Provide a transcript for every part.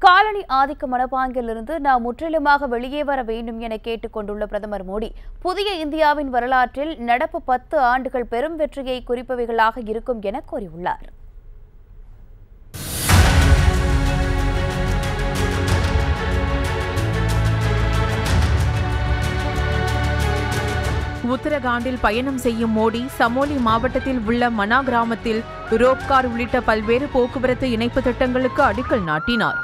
colony ஆதிக்க மனப்பாங்கிலிருந்து நாம் முற்றிலுமாக வெளியே வர வேண்டும் என கேட்டுக் கொண்டுள்ள பிரதமர் மோடி புதிய இந்தியாவின் வரலாற்றில் நடப்பு பத்து ஆண்டுகள் பெரும் வெற்றியை குறிப்பவைகளாக இருக்கும் என கூறியுள்ளார் உத்தரகாண்டில் பயணம் செய்யும் மோடி சமோலி மாவட்டத்தில் உள்ள மனா கிராமத்தில் ரோப்கார் உள்ளிட்ட பல்வேறு போக்குவரத்து இணைப்பு திட்டங்களுக்கு அடிக்கல் நாட்டினார்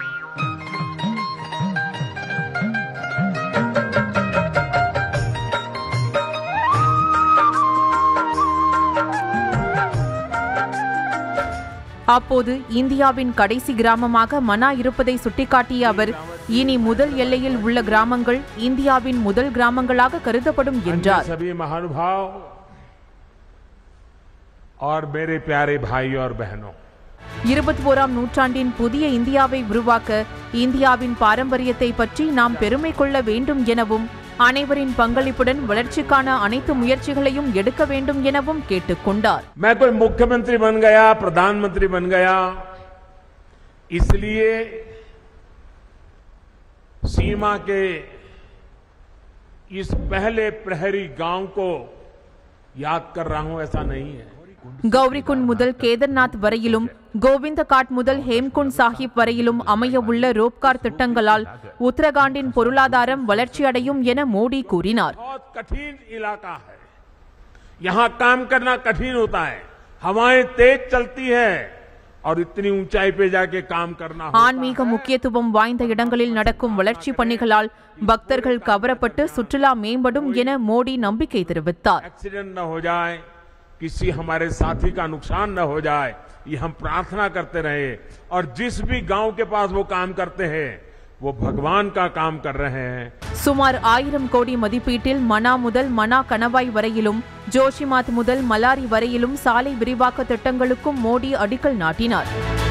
அப்போது இந்தியாவின் கடைசி கிராமமாக மனா இருப்பதை சுட்டிக்காட்டிய அவர் இனி முதல் எல்லையில் உள்ள கிராமங்கள் இந்தியாவின் முதல் கிராமங்களாக கருதப்படும் என்றார் सभी महानुभाव और मेरे प्यारे भाई और बहनों இருபத்தி ஓராம் நூற்றாண்டின் புதிய இந்தியாவை உருவாக்க இந்தியாவின் பாரம்பரியத்தை பற்றி நாம் பெருமை கொள்ள வேண்டும் எனவும் அனைவரின் பங்களிப்புடன் வளர்ச்சிக்கான அனைத்து முயற்சிகளையும் எடுக்க வேண்டும் எனவும் கேட்டுக்கொண்டார் मैं कोई मुख्यमंत्री बन गया प्रधानमंत्री बन गया इसलिए सीमा के इस पहले प्रहरी गांव को याद कर रहा हूं ऐसा नहीं है கௌரிகுண்ட் முதல் கேதர்நாத் வரையிலும் கோவிந்தகாட் முதல் ஹேம்குண்ட் சாஹிப் வரையிலும் அமைய உள்ள ரோப்கார் திட்டங்களால் உத்தரகாண்டின் பொருளாதாரம் வளர்ச்சியடையும் என மோடி கூறினார் बहुत कठिन इलाका है यहां काम करना कठिन होता है हवाएं तेज चलती है और इतनी ऊंचाई पे जाके काम करना होता ஆன்மீக முக்கியத்துவம் வாய்ந்த இடங்களில் நடக்கும் வளர்ச்சி பணிகளால் பக்தர்கள் கவரப்பட்டு சுற்றுலா மேம்படும் என மோடி நம்பிக்கை தெரிவித்தார் एक्सीडेंट न हो जाए किसी हमारे साथी का नुकसान न हो जाए ये हम प्रार्थना करते रहे और जिस भी गांव के पास वो काम करते हैं वो भगवान का काम कर रहे हैं சுமார் ஆயிரம் கோடி மதிப்பீட்டில் மனா முதல் மனா கணவாய் வரையிலும் ஜோஷிமாத் முதல் மலாரி வரையிலும் சாலை விரிவாக்க திட்டங்களுக்கும் மோடி அடிக்கல் நாட்டினார்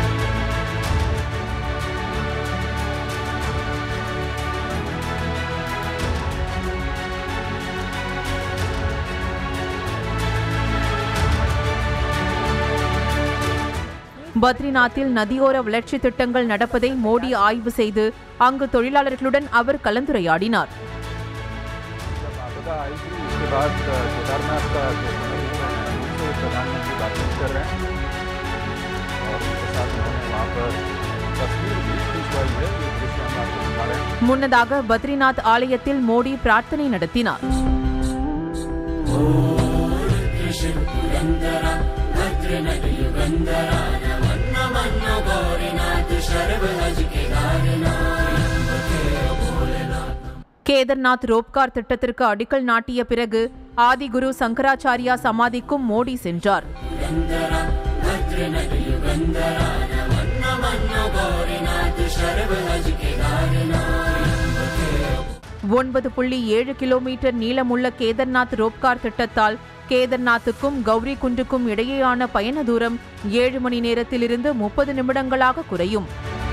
பத்ரிநாத்தில் நதியோர வளர்ச்சி திட்டங்கள் நடப்பதை மோடி ஆய்வு செய்து அங்கு தொழிலாளர்களுடன் அவர் கலந்துரையாடினார் आपदा आई थी उसके बाद अ, केदारनाथ का जो समय हुआ है, उनसे प्रधानमंत्री बातचीत कर रहे हैं और उनके साथ उन्होंने वहाँ पर तस्वीर भी खिंचवाई है ये दृश्य हम आपको दिखा रहे हैं முன்னதாக பத்ரிநாத் ஆலயத்தில் மோடி பிரார்த்தனை நடத்தினார் கேதர்நாத் ரோப்கார் திட்டத்திற்கு அடிக்கல் நாட்டிய பிறகு ஆதிகுரு சங்கராச்சாரியா சமாதிக்கும் மோடி சென்றார் ஒன்பது புள்ளி ஏழு கிலோமீட்டர் நீளமுள்ள கேதர்நாத் ரோப்கார் திட்டத்தால் கேதர்நாத்துக்கும் கௌரி குண்டுக்கும் இடையேயான பயண தூரம் ஏழு மணி நேரத்திலிருந்து முப்பது நிமிடங்களாக குறையும்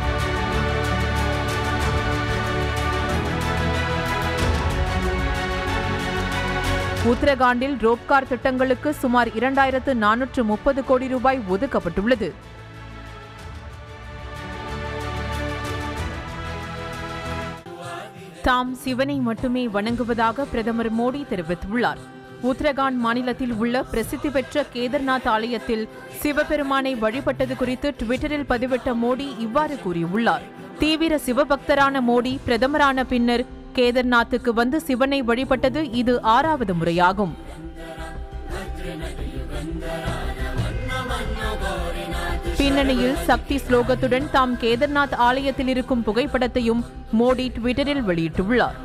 உத்தரகாண்டில் ரோப்கார் திட்டங்களுக்கு சுமார் இரண்டாயிரத்து நானூற்று முப்பது கோடி ரூபாய் ஒதுக்கப்பட்டுள்ளது தாம் சிவனை மட்டுமே வணங்குவதாக பிரதமர் மோடி தெரிவித்துள்ளார் உத்தரகாண்ட் மாநிலத்தில் உள்ள பிரசித்தி பெற்ற கேதர்நாத் ஆலயத்தில் சிவபெருமானை வழிபட்டது குறித்து ட்விட்டரில் பதிவிட்ட மோடி இவ்வாறு கூறியுள்ளார் தீவிர சிவபக்தரான மோடி பிரதமரான பின்னர் கேதர்நாத்துக்கு வந்து சிவனை வழிபட்டது இது ஆறாவது முறையாகும் பின்னணியில் சக்தி ஸ்லோகத்துடன் தாம் கேதர்நாத் ஆலயத்தில் இருக்கும் புகைப்படத்தையும் மோடி ட்விட்டரில் வெளியிட்டுள்ளார்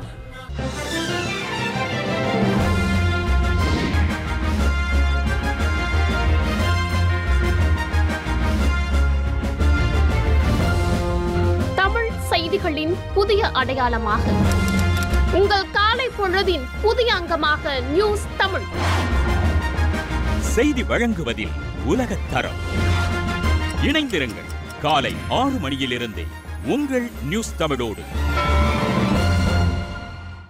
தமிழ் செய்திகளின் புதிய அடையாளமாக உங்கள் காலை பொழுதின் புதிய அங்கமாக நியூஸ் தமிழ் செய்தி வழங்குவதில் உலகத் தரம் இணைந்திருங்கள் காலை ஆறு மணியிலிருந்தே உங்கள் நியூஸ் தமிழோடு